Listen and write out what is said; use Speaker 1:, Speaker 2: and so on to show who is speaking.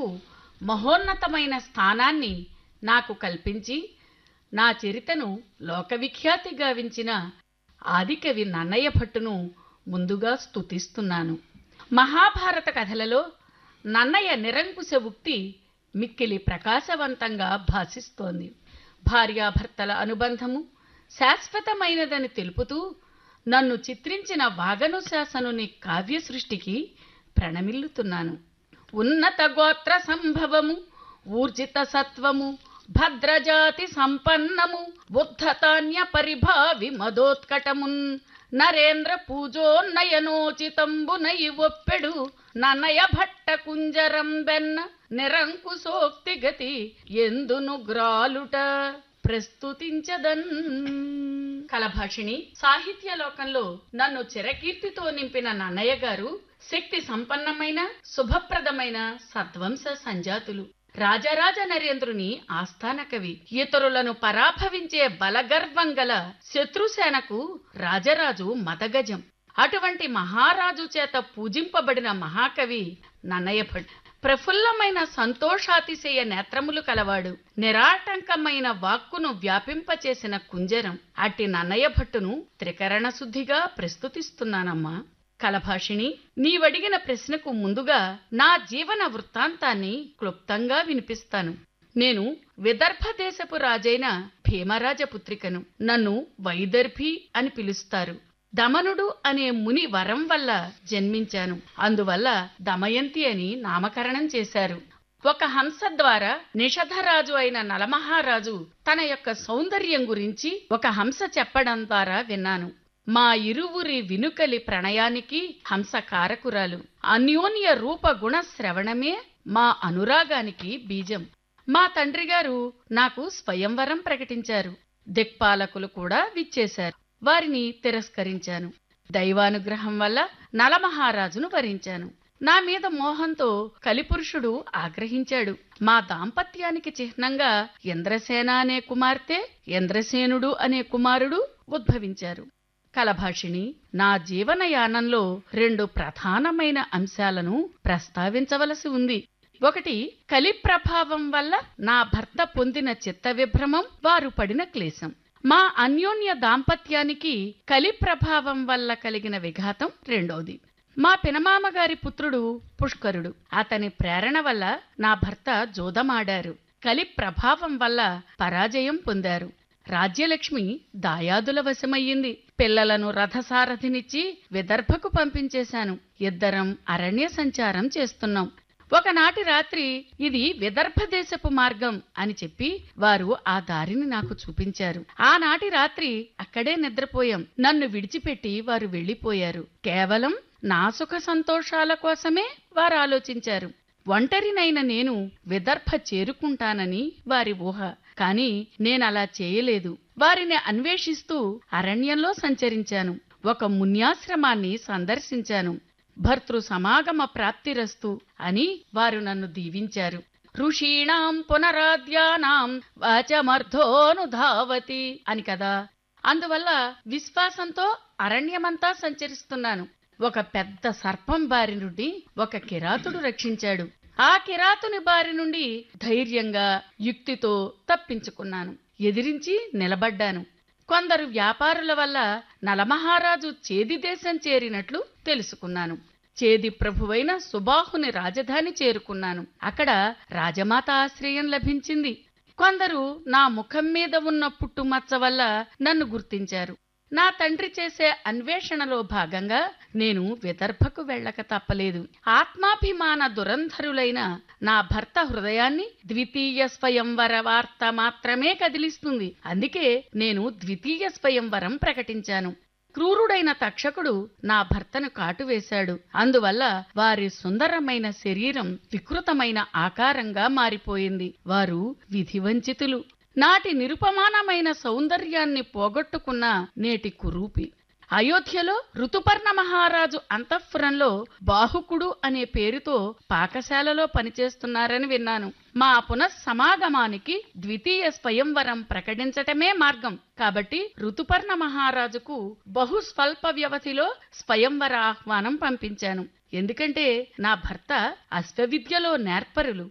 Speaker 1: ప్రజలకు మహోన్నతమైన స్థానాన్ని నాకు కల్పించి నా చరితను లోకవిఖ్యాతి గావించిన ఆదికవి నన్నయ్య భట్టును ముందుగా స్తుతిస్తున్నాను మహాభారత కథలలో నన్నయ్య నిరంకుశ ఉక్తి మిక్కిలి ప్రకాశవంతంగా భాసిస్తోంది భార్యాభర్తల అనుబంధము శాశ్వతమైనదని తెలుపుతూ నన్ను చిత్రించిన వాగనుశాసనుని కావ్య సృష్టికి ప్రణమిల్లుతున్నాను ఉన్నత గోత్ర సంభవము ఊర్జిత సత్వము భద్రజాతి సంపన్నము బుద్ధతాన్య పరిభావి మదోత్కటమున్ నరేంద్ర పూజోన్నయనోచితంబునై ఒప్పెడు ననయ భట్ట కుంజరం బెన్న నిరంకుశోక్తి గతి ఎందును గ్రాలుట ప్రస్తుతించదన్ కలభాషిణి సాహిత్య లోకంలో నన్ను చిరకీర్తితో నింపిన నన్నయ్య గారు శక్తి సంపన్నమైన శుభప్రదమైన సద్వంశ సంజాతులు రాజరాజ నరేంద్రుని ఆస్థాన కవి ఇతరులను పరాభవించే బలగర్వం గల శత్రుసేనకు రాజరాజు మదగజం అటువంటి మహారాజు చేత పూజింపబడిన మహాకవి నన్నయ్య భట్ ప్రఫుల్లమైన సంతోషాతిశయ నేత్రములు కలవాడు నిరాటంకమైన వాక్కును వ్యాపింపచేసిన కుంజరం అట్టి నన్నయ్య భట్టును త్రికరణ శుద్ధిగా ప్రస్తుతిస్తున్నానమ్మా కలభాషిణి నీవడిగిన ప్రశ్నకు ముందుగా నా జీవన వృత్తాంతాన్ని క్లుప్తంగా వినిపిస్తాను నేను విదర్భ దేశపు రాజైన భీమరాజ పుత్రికను నన్ను వైదర్భి అని పిలుస్తారు దమనుడు అనే ముని వరం వల్ల జన్మించాను అందువల్ల దమయంతి అని నామకరణం చేశారు ఒక హంస ద్వారా నిషధరాజు అయిన నలమహారాజు తన యొక్క సౌందర్యం గురించి ఒక హంస చెప్పడం ద్వారా విన్నాను మా ఇరువురి వినుకలి ప్రణయానికి హంస కారకురాలు అన్యోన్య రూప గుణ శ్రవణమే మా అనురాగానికి బీజం మా తండ్రి గారు నాకు స్వయంవరం ప్రకటించారు దిక్పాలకులు కూడా విచ్చేశారు వారిని తిరస్కరించాను దైవానుగ్రహం వల్ల నలమహారాజును వరించాను నా మీద మోహంతో కలిపురుషుడు ఆగ్రహించాడు మా దాంపత్యానికి చిహ్నంగా ఇంద్రసేన అనే కుమార్తె ఇంద్రసేనుడు అనే కుమారుడు ఉద్భవించారు కలభాషిణి నా జీవనయానంలో రెండు ప్రధానమైన అంశాలను ప్రస్తావించవలసి ఉంది ఒకటి కలి ప్రభావం వల్ల నా భర్త పొందిన చిత్త విభ్రమం వారు పడిన క్లేశం మా అన్యోన్య దాంపత్యానికి కలి ప్రభావం వల్ల కలిగిన విఘాతం రెండోది మా పినమామ గారి పుత్రుడు పుష్కరుడు అతని ప్రేరణ వల్ల నా భర్త జోదమాడారు కలి ప్రభావం వల్ల పరాజయం పొందారు రాజ్యలక్ష్మి దాయాదుల వశమయ్యింది పిల్లలను రథసారథినిచ్చి విదర్భకు పంపించేశాను ఇద్దరం అరణ్య సంచారం చేస్తున్నాం ఒకనాటి రాత్రి ఇది విదర్భ దేశపు మార్గం అని చెప్పి వారు ఆ దారిని నాకు చూపించారు ఆనాటి రాత్రి అక్కడే నిద్రపోయాం నన్ను విడిచిపెట్టి వారు వెళ్లిపోయారు కేవలం నా సుఖ సంతోషాల కోసమే వారు ఆలోచించారు ఒంటరినైన నేను విదర్భ చేరుకుంటానని వారి ఊహ కాని నేనలా చేయలేదు వారిని అన్వేషిస్తూ అరణ్యంలో సంచరించాను ఒక మున్యాశ్రమాన్ని సందర్శించాను భర్తృ సమాగమ ప్రాప్తిరస్తు అని వారు నన్ను దీవించారు ఋషీణాం పునరాద్యానాం వాచమర్థోనుధావతి అని కదా అందువల్ల విశ్వాసంతో అరణ్యమంతా సంచరిస్తున్నాను ఒక పెద్ద సర్పం బారి నుండి ఒక కిరాతుడు రక్షించాడు ఆ కిరాతుని బారి నుండి ధైర్యంగా యుక్తితో తప్పించుకున్నాను ఎదిరించి నిలబడ్డాను కొందరు వ్యాపారుల వల్ల నలమహారాజు చేది దేశం చేరినట్లు తెలుసుకున్నాను చేది ప్రభువైన సుబాహుని రాజధాని చేరుకున్నాను అక్కడ రాజమాత ఆశ్రయం లభించింది కొందరు నా ముఖం మీద ఉన్న పుట్టుమచ్చ వల్ల నన్ను గుర్తించారు నా తండ్రి చేసే అన్వేషణలో భాగంగా నేను విదర్భకు వెళ్ళక తప్పలేదు ఆత్మాభిమాన దురంధరులైన నా భర్త హృదయాన్ని ద్వితీయ స్వయంవర వార్త మాత్రమే కదిలిస్తుంది అందుకే నేను ద్వితీయ స్వయంవరం ప్రకటించాను క్రూరుడైన తక్షకుడు నా భర్తను కాటువేశాడు అందువల్ల వారి సుందరమైన శరీరం వికృతమైన ఆకారంగా మారిపోయింది వారు విధివంచితులు నాటి నిరుపమానమైన సౌందర్యాన్ని పోగొట్టుకున్న నేటి కురూపి అయోధ్యలో ఋతుపర్ణ మహారాజు అంతఃపురంలో బాహుకుడు అనే పేరుతో పాకశాలలో పనిచేస్తున్నారని విన్నాను మా పునఃసమాగమానికి ద్వితీయ స్వయంవరం ప్రకటించటమే మార్గం కాబట్టి ఋతుపర్ణ మహారాజుకు బహు స్వల్ప వ్యవధిలో స్వయంవర ఆహ్వానం పంపించాను ఎందుకంటే నా భర్త అశ్వవిద్యలో నేర్పరులు